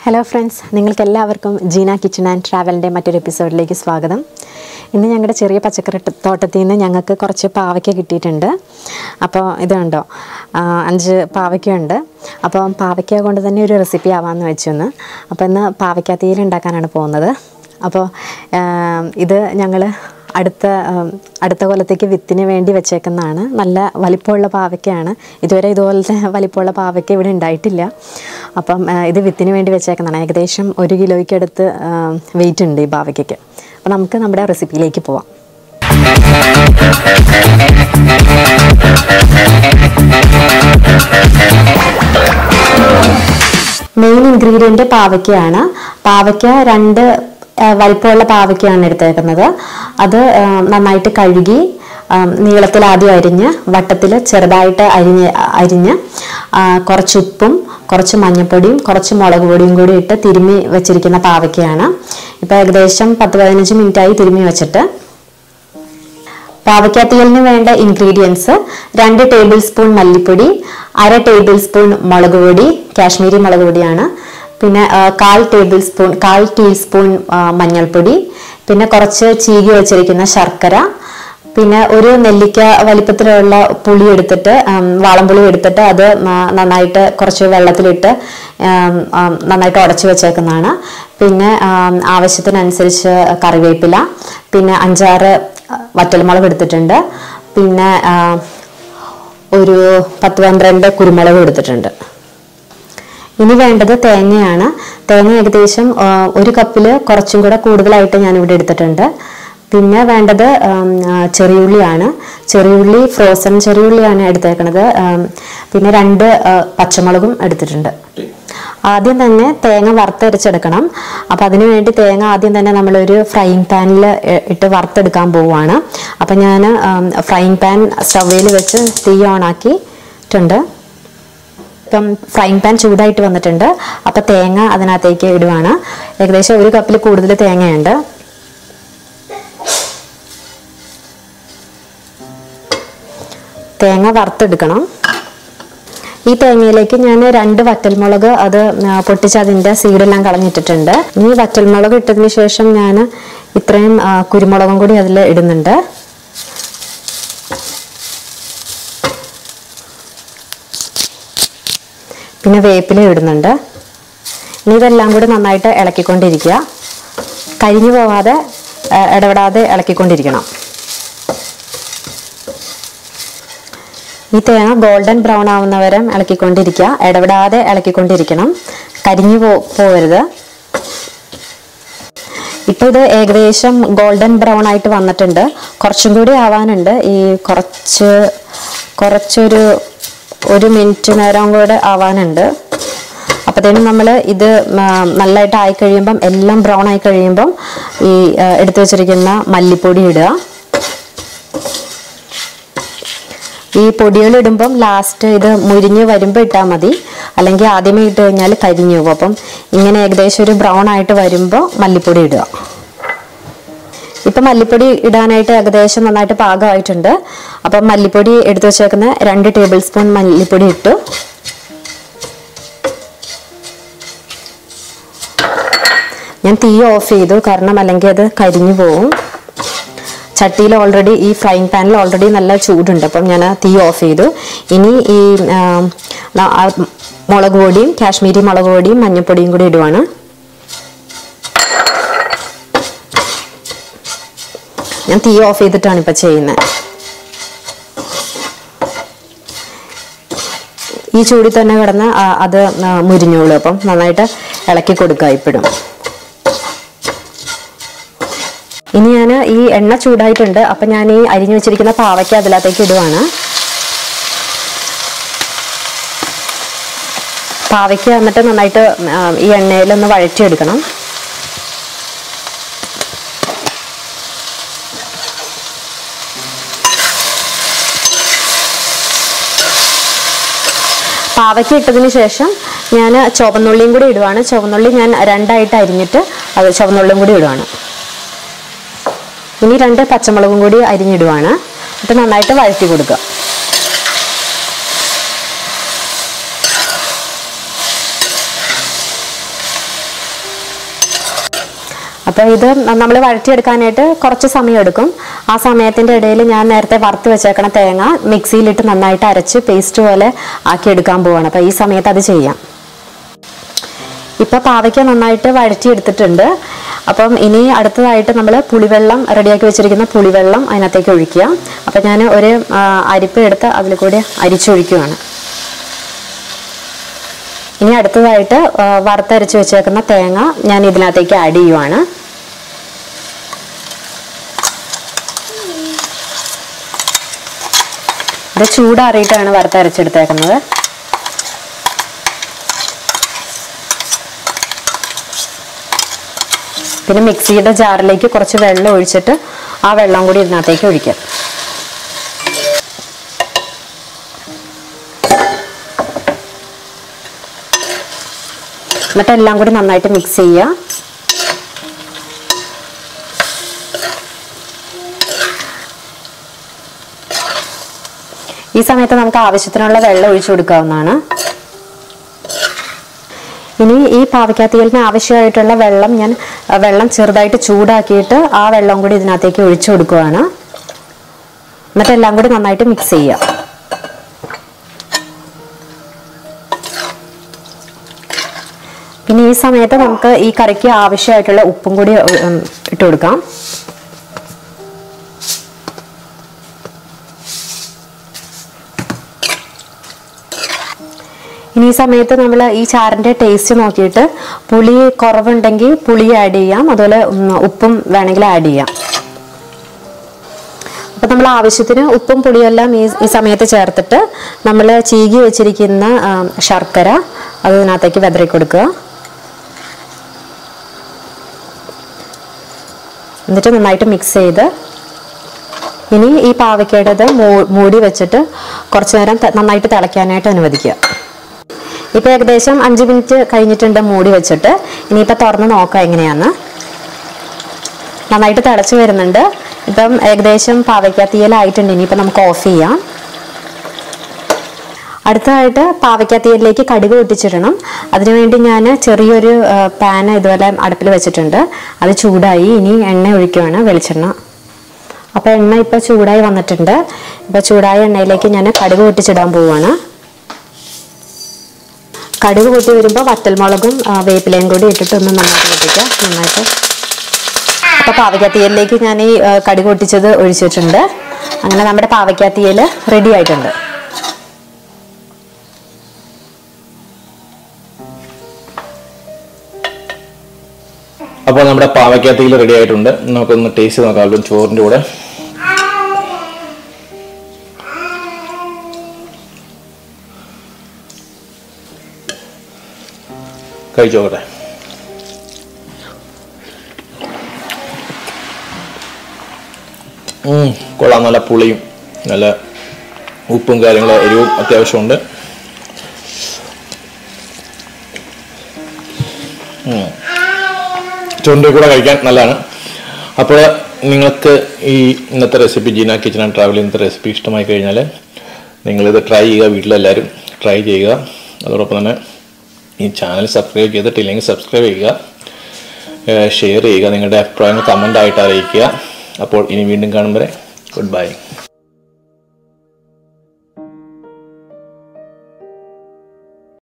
hello friends നിങ്ങൾക്ക് എല്ലാവർക്കും Jeena kitchen and ട്രാവലിൻ്റെ മറ്റൊരു എപ്പിസോഡിലേക്ക് സ്വാഗതം ഇന്ന് ഞങ്ങളുടെ ചെറിയ പച്ചക്കറി ത- തോട്ടത്തിൽ നിന്ന് ഞങ്ങൾക്ക് കുറച്ച് പാവയ്ക്ക കിട്ടിയിട്ടുണ്ട് അപ്പോൾ ഇത് കണ്ടോ ആ, അഞ്ച് പാവയ്ക്കയുണ്ട് അപ്പോൾ പാവയ്ക്ക കൊണ്ട് തന്നെ ഒരു റെസിപ്പി ആവാമെന്ന് വെച്ചു ഇന്ന് അപ്പോൾ ഇന്ന് പാവയ്ക്ക തീയൽ ഉണ്ടാക്കാനാണ് പോകുന്നത് അപ്പോൾ ആ, ഇത് ഞങ്ങൾ അടുത്ത ഉം, അടുത്ത കൊല്ലത്തേക്ക് വിത്തിന് വേണ്ടി വെച്ചേക്കുന്നതാണ് നല്ല വലിപ്പമുള്ള പാവയ്ക്കയാണ് ഇതുവരെ ഇതുപോലത്തെ വലിപ്പമുള്ള പാവയ്ക്ക ഇവിടെ ഉണ്ടായിട്ടില്ല അപ്പം ആ, ഇത് വിത്തിന് വേണ്ടി വെച്ചേക്കുന്നതാണ് ഏകദേശം ഒരു കിലോയ്ക്ക് അടുത്ത് വെയിറ്റ് ഉണ്ട് ഈ പാവയ്ക്കയ്ക്ക് അപ്പോൾ നമുക്ക് നമ്മുടെ റെസിപ്പിയിലേക്ക് പോവാം മെയിൻ ഇൻഗ്രീഡിയൻറ്റ് പാവയ്ക്കയാണ് പാവയ്ക്ക രണ്ട് ആ, വലിപ്പമുള്ള പാവയ്ക്കയാണ് എടുത്തേക്കുന്നത് അത് ആ, നന്നായിട്ട് കഴുകി ആ, നീളത്തിൽ ആദ്യം അരിഞ്ഞ് വട്ടത്തിൽ ചെറുതായിട്ട് അരിഞ്ഞ് അരിഞ്ഞ് ആ, കുറച്ച് ഉപ്പും കുറച്ച് മഞ്ഞൾപ്പൊടിയും കുറച്ച് മുളക് പൊടിയും കൂടി ഇട്ട് തിരുമ്മി വെച്ചിരിക്കുന്ന പാവയ്ക്കയാണ് ഇപ്പോൾ ഏകദേശം പത്ത് പതിനഞ്ച് മിനിറ്റായി തിരുമ്മി വെച്ചിട്ട് പാവയ്ക്കാത്തീയലിന് വേണ്ട ഇൻഗ്രീഡിയൻസ് രണ്ട് ടേബിൾ സ്പൂൺ മല്ലിപ്പൊടി അര ടേബിൾ സ്പൂൺ മുളക് പൊടി കാശ്മീരി മുളക് പൊടിയാണ് പിന്നെ ആ, കാൽ ടേബിൾ സ്പൂൺ കാൽ ടീസ്പൂൺ ആ, മഞ്ഞൾപ്പൊടി പിന്നെ കുറച്ച് ചീകി വെച്ചിരിക്കുന്ന ശർക്കര പിന്നെ ഒരു നെല്ലിക്ക വലിപ്പത്തിലുള്ള പുളി എടുത്തിട്ട് ഉം, വാളംപുളി എടുത്തിട്ട് അത് ന- നന്നായിട്ട് കുറച്ച് വെള്ളത്തിലിട്ട് ഉം, ഉം, നന്നായിട്ട് ഉടച്ചു വെച്ചേക്കുന്നതാണ് പിന്നെ ഉം, ആവശ്യത്തിനനുസരിച്ച് കറിവേപ്പില പിന്നെ അഞ്ചാറ് വറ്റൽമുളക് എടുത്തിട്ടുണ്ട് പിന്നെ ആ, ഒരു പത്ത് പന്ത്രണ്ട് കുരുമുളക് എടുത്തിട്ടുണ്ട് ഇനി വേണ്ടത് തേങ്ങയാണ് തേങ്ങ ഏകദേശം ആ, ഒരു കപ്പിൽ കുറച്ചും കൂടെ കൂടുതലായിട്ട് ഞാൻ ഇവിടെ എടുത്തിട്ടുണ്ട് പിന്നെ വേണ്ടത് ഉം, ആ, ചെറിയുള്ളിയാണ് ചെറിയുള്ളി ഫ്രോസൺ ചെറിയുള്ളിയാണ് എടുത്തേക്കണത് ഉം, പിന്നെ രണ്ട് ആ, പച്ചമുളകും എടുത്തിട്ടുണ്ട് ആദ്യം തന്നെ തേങ്ങ വറുത്തരച്ചെടുക്കണം അപ്പം അതിനു വേണ്ടി തേങ്ങ ആദ്യം തന്നെ നമ്മളൊരു ഫ്രൈങ് പാനിൽ ഇട്ട് വറുത്തെടുക്കാൻ പോവുകയാണ് അപ്പം ഞാൻ ഫ്രൈങ് പാൻ സ്റ്റവേൽ വെച്ച് തീ ഓണാക്കിയിട്ടുണ്ട് ഇപ്പം ഫ്രൈങ് പാൻ ചൂടായിട്ട് വന്നിട്ടുണ്ട് അപ്പം തേങ്ങ അതിനകത്തേക്ക് ഇടുവാണ് ഏകദേശം ഒരു കപ്പിൽ കൂടുതൽ തേങ്ങയുണ്ട് തേങ്ങ വറുത്തെടുക്കണം ഈ തേങ്ങയിലേക്ക് ഞാൻ രണ്ട് വറ്റൽമുളക് അത് ആ, പൊട്ടിച്ച് അതിൻ്റെ സീഡെല്ലാം കളഞ്ഞിട്ടിട്ടുണ്ട് ഈ വറ്റൽമുളക് ഇട്ടതിന് ശേഷം ഞാൻ ഇത്രയും ആ, കുരുമുളകും കൂടി അതിൽ ഇടുന്നുണ്ട് പിന്നെ വേപ്പില ഇടുന്നുണ്ട് ഇനി ഇതെല്ലാം കൂടി നന്നായിട്ട് ഇളക്കിക്കൊണ്ടിരിക്കുക കരിഞ്ഞു പോവാതെ ആ, ഇടപെടാതെ ഇളക്കിക്കൊണ്ടിരിക്കണം ഈ തേങ്ങ ഗോൾഡൻ ബ്രൗൺ ആവുന്നവരെ ഇളക്കിക്കൊണ്ടിരിക്കുക ഇടപെടാതെ ഇളക്കിക്കൊണ്ടിരിക്കണം കരിഞ്ഞു പോ പോവരുത് ഇപ്പൊ ഇത് ഏകദേശം ഗോൾഡൻ ബ്രൗൺ ആയിട്ട് വന്നിട്ടുണ്ട് കുറച്ചും കൂടി ആവാനുണ്ട് ഈ കുറച്ച് കുറച്ചൊരു ഒരു മിനിറ്റ് നേരം കൂടെ ആവാനുണ്ട് അപ്പോഴത്തേനും നമ്മൾ ഇത് ആ, നല്ലതായിട്ട് ആയി കഴിയുമ്പം എല്ലാം ബ്രൗൺ ആയി കഴിയുമ്പം ഈ ആ, എടുത്തു വെച്ചിരിക്കുന്ന മല്ലിപ്പൊടി ഇടുക ഈ പൊടികൾ ഇടുമ്പം ലാസ്റ്റ് ഇത് മുരിഞ്ഞ് വരുമ്പോൾ ഇട്ടാൽ മതി അല്ലെങ്കിൽ ആദ്യമേ ഇട്ട് കഴിഞ്ഞാൽ കരിഞ്ഞു പോകും അപ്പം ഇങ്ങനെ ഏകദേശം ഒരു ബ്രൗൺ ആയിട്ട് വരുമ്പോൾ മല്ലിപ്പൊടി ഇടുക ഇപ്പം മല്ലിപ്പൊടി ഇടാനായിട്ട് ഏകദേശം നന്നായിട്ട് പാകമായിട്ടുണ്ട് അപ്പം മല്ലിപ്പൊടി എടുത്തു വെച്ചേക്കുന്ന രണ്ട് ടേബിൾ സ്പൂൺ മല്ലിപ്പൊടി ഇട്ടു ഞാൻ തീ ഓഫ് ചെയ്തു കാരണം അല്ലെങ്കിൽ അത് കരിഞ്ഞു പോകും ചട്ടിയിൽ ഓൾറെഡി ഈ ഫ്രൈങ് പാനിൽ ഓൾറെഡി നല്ല ചൂടുണ്ട് അപ്പം ഞാൻ ആ തീ ഓഫ് ചെയ്തു ഇനി ഈ ആ, ന- ആ മുളക് പൊടിയും കാശ്മീരി മുളക് പൊടിയും മഞ്ഞൾപ്പൊടിയും കൂടി ഇടുവാണ് ഞാൻ തീ ഓഫ് ചെയ്തിട്ടാണ് ഇപ്പം ചെയ്യുന്നത് ഈ ചൂടിൽ തന്നെ കിടന്ന് ആ, അത് ആ, മുരിഞ്ഞോളൂ അപ്പം നന്നായിട്ട് ഇളക്കി കൊടുക്കുക ഇപ്പോഴും ഇനി ഞാൻ ഈ എണ്ണ ചൂടായിട്ടുണ്ട് അപ്പം ഞാൻ ഈ അരിഞ്ഞു വെച്ചിരിക്കുന്ന പാവയ്ക്ക് അതിനകത്തേക്ക് ഇടുവാണ് പാവയ്ക്ക് എന്നിട്ട് നന്നായിട്ട് ആ, ഈ എണ്ണയിലൊന്ന് വഴറ്റിയെടുക്കണം പാവയ്ക്ക് ഇട്ടതിന് ശേഷം ഞാൻ ചുവന്നുള്ളിയും കൂടി ഇടുവാണ് ചുവന്നുള്ളി ഞാൻ രണ്ടായിട്ട് അരിഞ്ഞിട്ട് അത് ചുവന്നുള്ളിയും കൂടി ഇടുവാണ് ഇനി രണ്ട് പച്ചമുളകും കൂടി അരിഞ്ഞിടുവാണ് എന്നിട്ട് നന്നായിട്ട് വഴറ്റി കൊടുക്കുക അപ്പോൾ ഇത് നമ്മൾ വഴറ്റിയെടുക്കാനായിട്ട് കുറച്ച് സമയം എടുക്കും ആ സമയത്തിൻ്റെ ഇടയിൽ ഞാൻ നേരത്തെ വറുത്ത് വെച്ചേക്കണ തേങ്ങ മിക്സിയിലിട്ട് നന്നായിട്ട് അരച്ച് പേസ്റ്റ് പോലെ ആക്കി എടുക്കാൻ പോവാണ് അപ്പോൾ ഈ സമയത്ത് അത് ചെയ്യാം ഇപ്പൊ പാവയ്ക്ക നന്നായിട്ട് വഴറ്റിയെടുത്തിട്ടുണ്ട് അപ്പം ഇനി അടുത്തതായിട്ട് നമ്മൾ പുളിവെള്ളം റെഡിയാക്കി വെച്ചിരിക്കുന്ന പുളിവെള്ളം അതിനകത്തേക്ക് ഒഴിക്കുക അപ്പം ഞാൻ ഒരു ആ, അരിപ്പ എടുത്ത് അതിൽ കൂടി അരിച്ചൊഴിക്കുകയാണ് ഇനി അടുത്തതായിട്ട് ആ, വറുത്തരച്ച് വെച്ചേക്കുന്ന തേങ്ങ ഞാൻ ഇതിനകത്തേക്ക് ആഡ് ചെയ്യുവാണ് ഇത് ചൂടാറിയിട്ടാണ് വറുത്തരച്ചെടുത്തേക്കുന്നത് പിന്നെ മിക്സിയുടെ ജാറിലേക്ക് കുറച്ച് വെള്ളം ഒഴിച്ചിട്ട് ആ വെള്ളം കൂടി ഇതിനകത്തേക്ക് ഒഴിക്കാം എന്നിട്ട് എല്ലാം കൂടി നന്നായിട്ട് മിക്സ് ചെയ്യുക ഈ സമയത്ത് നമുക്ക് ആവശ്യത്തിനുള്ള വെള്ളം ഒഴിച്ചു കൊടുക്കാവുന്നതാണ് ഇനി ഈ പാവയ്ക്കാത്തീയലിന് ആവശ്യമായിട്ടുള്ള വെള്ളം ഞാൻ ആ, വെള്ളം ചെറുതായിട്ട് ചൂടാക്കിയിട്ട് ആ വെള്ളം കൂടി ഇതിനകത്തേക്ക് ഒഴിച്ചു കൊടുക്കുകയാണ് എന്നിട്ട് എല്ലാം കൂടി നന്നായിട്ട് മിക്സ് ചെയ്യുക പിന്നെ ഈ സമയത്ത് നമുക്ക് ഈ കറിക്ക് ആവശ്യമായിട്ടുള്ള ഉപ്പും കൂടി ഉം, ഇട്ട് കൊടുക്കാം ഇനി ഈ സമയത്ത് നമ്മൾ ഈ ചാറിന്റെ ടേസ്റ്റ് നോക്കിയിട്ട് പുളി കുറവുണ്ടെങ്കിൽ പുളി ആഡ് ചെയ്യാം അതുപോലെ ഉം, ഉപ്പും വേണമെങ്കിൽ ആഡ് ചെയ്യാം അപ്പം നമ്മൾ ആവശ്യത്തിന് ഉപ്പും പുളിയെല്ലാം ഈ ഈ സമയത്ത് ചേർത്തിട്ട് നമ്മൾ ചീകി വെച്ചിരിക്കുന്ന ആ, ശർക്കര അത് ഇതിനകത്തേക്ക് വെതറി കൊടുക്കുക എന്നിട്ട് നന്നായിട്ട് മിക്സ് ചെയ്ത് ഇനി ഈ പാവയ്ക്കയുടേത് മൂ- മൂടി വെച്ചിട്ട് കുറച്ച് നേരം ത- നന്നായിട്ട് തിളയ്ക്കാനായിട്ട് അനുവദിക്കുക ഇപ്പൊ ഏകദേശം അഞ്ച് മിനിറ്റ് കഴിഞ്ഞിട്ടുണ്ട് മൂടി വെച്ചിട്ട് ഇനിയിപ്പോ തുറന്ന് നോക്കാം എങ്ങനെയാന്ന് നന്നായിട്ട് തിളച്ച് വരുന്നുണ്ട് ഇപ്പം ഏകദേശം പാവയ്ക്ക തീയലായിട്ടുണ്ട് ഇനിയിപ്പോൾ നമുക്ക് ഓഫ് ചെയ്യാം അടുത്തതായിട്ട് പാവയ്ക്ക തീയലിലേക്ക് കടുക് പൊട്ടിച്ചിടണം അതിനുവേണ്ടി ഞാൻ ചെറിയൊരു പാൻ ഇതുപോലെ അടുപ്പിൽ വെച്ചിട്ടുണ്ട് അത് ചൂടായി ഇനി എണ്ണ ഒഴിക്കുകയാണ് വെളിച്ചെണ്ണ അപ്പോൾ എണ്ണ ഇപ്പോൾ ചൂടായി വന്നിട്ടുണ്ട് ഇപ്പോൾ ചൂടായ എണ്ണയിലേക്ക് ഞാൻ കടുക് പൊട്ടിച്ചിടാൻ പോവുകയാണ് കടുക് പൊട്ടി വരുമ്പോൾ വറ്റൽമുളകും ആ, വേപ്പിലയും കൂടി ഇട്ടിട്ട് ഒന്ന് നന്നായിട്ട് പൊട്ടിക്കുക നന്നായിട്ട് അപ്പോൾ പാവയ്ക്കാത്തീയലിലേക്ക് ഞാൻ ഈ ആ, കടുക് പൊട്ടിച്ചത് ഒഴിച്ചിട്ടുണ്ട് അങ്ങനെ നമ്മുടെ പാവയ്ക്കാത്തീയൽ റെഡി ആയിട്ടുണ്ട് അപ്പോൾ നമ്മുടെ പാവയ്ക്കാത്തയിൽ റെഡി ആയിട്ടുണ്ട് നമുക്കൊന്ന് ടേസ്റ്റ് നോക്കാം ചോറിൻ്റെ കൂടെ കഴിച്ചു നോക്കട്ടെ ഉം, കൊള്ളാം നല്ല പുളിയും നല്ല ഉപ്പും കാര്യങ്ങളും എരിവും അത്യാവശ്യമുണ്ട് ചുണ്ടിൽ കൂടെ കഴിക്കാൻ നല്ലതാണ് അപ്പോൾ നിങ്ങൾക്ക് ഈ ഇന്നത്തെ recipe Jeena kitchen and travel ഇന്നത്തെ റെസിപ്പി ഇഷ്ടമായി കഴിഞ്ഞാൽ നിങ്ങളിത് ട്രൈ ചെയ്യുക വീട്ടിലെല്ലാവരും ട്രൈ ചെയ്യുക അതോടൊപ്പം തന്നെ ഈ ചാനൽ സബ്സ്ക്രൈബ് ചെയ്തിട്ടില്ലെങ്കിൽ സബ്സ്ക്രൈബ് ചെയ്യുക ഷെയർ ചെയ്യുക നിങ്ങളുടെ അഭിപ്രായങ്ങൾ കമൻ്റ് ആയിട്ട് അറിയിക്കുക അപ്പോൾ ഇനി വീണ്ടും കാണും വരെ ഗുഡ് ബൈ